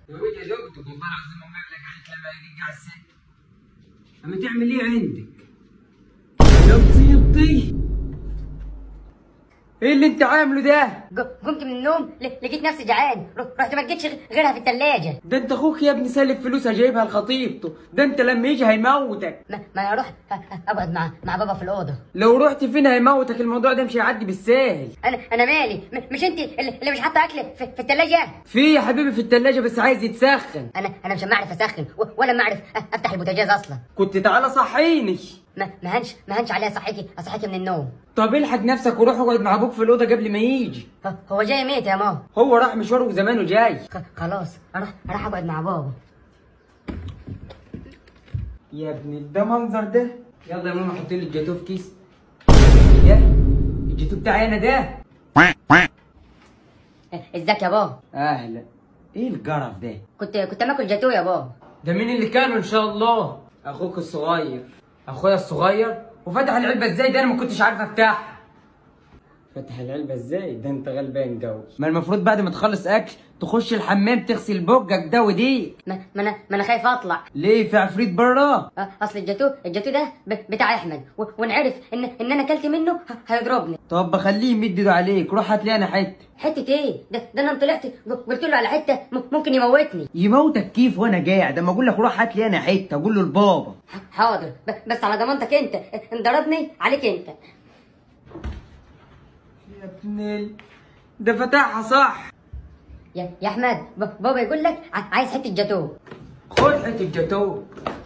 يا ولد يا زوجتك والله العظيم امي لك قالت لما يرجع الست اما تعمل ايه عندك؟ يا مصيبتي ايه اللي انت عامله ده؟ ج- قمت من النوم ل- لقيت نفسي جعان ر- رحت ما لقيتش غيرها في الثلاجه ده انت اخوك يا ابني سالف فلوسها جايبها لخطيبته ده انت لما يجي هيموتك ما, ما انا اروح أ- أ- اقعد مع مع بابا في الاوضه لو رحت فين هيموتك الموضوع ده مش هيعدي بالساهل انا انا مالي م- مش انت اللي اللي مش حاطه اكل في, في الثلاجه في يا حبيبي في التلاجة بس عايز يتسخن انا انا مش اعرف اسخن و- ولا ما اعرف أ- افتح البوتاجاز اصلا كنت تعالى صحيني ما ما هنش ما هنش عليها صحيتي اصحيتي من النوم طب الحق نفسك وروح اقعد مع ابوك في الاوضه قبل ما يجي ه- هو جاي ميت يا ماما هو راح مشواره وزمانه جاي خ- خلاص اروح اروح اقعد مع بابا يا ابني ده منظر ده يلا يا ماما حط لي الجاتوه في كيس ده الجاتوه بتاعي انا ده ازيك يا بابا اهلا ايه الجرف ده كنت كنت ماكل جاتوه يا بابا ده مين اللي كانوا ان شاء الله اخوك الصغير اخويا الصغير وفتح العلبه ازاي ده انا ما كنتش عارف افتحها فتح العلبه ازاي ده انت غلبان قوي ما المفروض بعد ما تخلص اكل تخش الحمام تغسل بوجك ده ودي ما ما انا ما انا خايف اطلع ليه في عفريت بره أ- اصل الجاتوه الجاتوه ده ب- بتاع احمد و- ونعرف ان ان انا اكلت منه ه- هيضربني طب بخليه يمد ايده عليك روح هات لي انا حته حته ايه ده, ده انا طلعت ق- قلت له على حته م- ممكن يموتني يموتك كيف وانا قاعد اما اقول لك روح هات لي انا حته اقول له لبابا ح- حاضر ب- بس على ضمانتك انت ان ضربني عليك انت يا ابن ال... ده فتحها صح يا يا احمد ب- بابا يقول لك ع- عايز حته جاتوه خد حته جاتوه